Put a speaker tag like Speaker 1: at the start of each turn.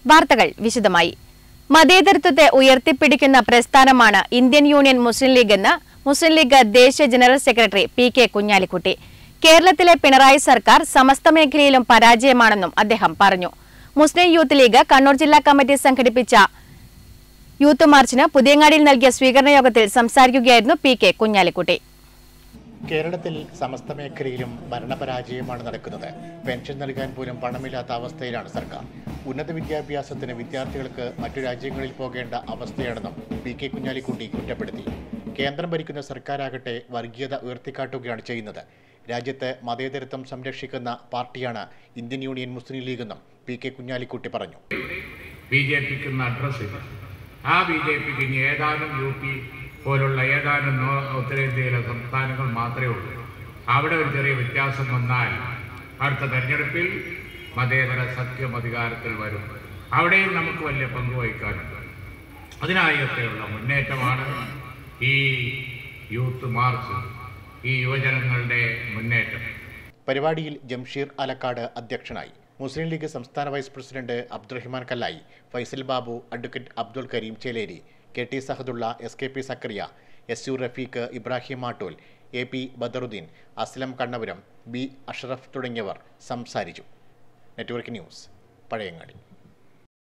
Speaker 1: വാർത്തകൾ വിശദമായി മതേതരത്വത്തെ ഉയർത്തിപ്പിടിക്കുന്ന പ്രസ്ഥാനമാണ് ഇന്ത്യൻ യൂണിയൻ മുസ്ലിം ലീഗ് എന്ന് മുസ്ലിം ലീഗ് ദേശീയ general secretary P K Kunhalikutty കേരളത്തിലെ പിണറായി സർക്കാർ സമസ്ത മേഖലയിലും പരാജയമാണെന്നും അദ്ദേഹം പറഞ്ഞു മുസ്ലിം യൂത്ത് ലീഗ് കണ്ണൂർ ജില്ലാ കമ്മിറ്റി സംഘടിപ്പിച്ച യൂത്ത് മാർച്ചിന് പുതിയങ്ങാടിയിൽ നൽകിയ സ്വീകരണ യോഗത്തിൽ സംസാരിക്കുകയായിരുന്നു പി കെ കുഞ്ഞാലിക്കുട്ടി
Speaker 2: കേരളത്തിൽ സമസ്ത മേഖലയിലും ഭരണപരാജയമാണ് നടക്കുന്നത് പെൻഷൻ നൽകാൻ പോലും പണമില്ലാത്ത അവസ്ഥയിലാണ് സർക്കാർ ഉന്നത വിദ്യാഭ്യാസത്തിന് വിദ്യാർത്ഥികൾക്ക് മറ്റു രാജ്യങ്ങളിൽ പോകേണ്ട അവസ്ഥയാണെന്നും പി കെ കുഞ്ഞാലിക്കുട്ടി കുറ്റപ്പെടുത്തി കേന്ദ്രം ഭരിക്കുന്ന സർക്കാരാകട്ടെ വർഗീയത ഉയർത്തിക്കാട്ടുകയാണ് ചെയ്യുന്നത് രാജ്യത്ത് മതേതരത്വം സംരക്ഷിക്കുന്ന പാർട്ടിയാണ് ഇന്ത്യൻ യൂണിയൻ മുസ്ലിം ലീഗെന്നും പി കെ കുഞ്ഞാലിക്കുട്ടി പറഞ്ഞു
Speaker 3: ബി ജെ പിക്ക് ഇന്ന് അഡ്രസ്സ് ഇല്ല ആ ബി ജെ പിക്ക് ഇനി ഏതാനും യു പി പോലുള്ള ഏതാനും നോ- ഉത്തരേന്ത്യയിലെ സംസ്ഥാനങ്ങൾ മാത്രമേ ഉള്ളൂ അവിടെ ഒരു ചെറിയ വ്യത്യാസം വന്നാൽ അടുത്ത തെരഞ്ഞെടുപ്പിൽ മതേതര സത്യം അധികാരത്തിൽ വരും അവിടെയും നമുക്ക് വലിയ പങ്ക് വഹിക്കാനുണ്ട് അതിനായൊക്കെയുള്ള മുന്നേറ്റമാണ് ഈ യൂത്ത് മാർച്ച് ഈ യുവജനങ്ങളുടെ മുന്നേറ്റം
Speaker 2: പരിപാടിയിൽ ജംഷീർ അലക്കാട് അധ്യക്ഷനായി മുസ്ലിം ലീഗ് സംസ്ഥാന vice president Abdurahiman Kallayi Faisal Babu advocate Abdul Kareem Cheleri K T Sahadulla S K P Zakariya S U Rafeeq Ibrahim Mattool A P Badaruddin Aslam Kannapuram B Ashraf തുടങ്ങിയവർ സംസാരിച്ചു നെറ്റ്വർക്ക് ന്യൂസ് പഴയങ്ങാടി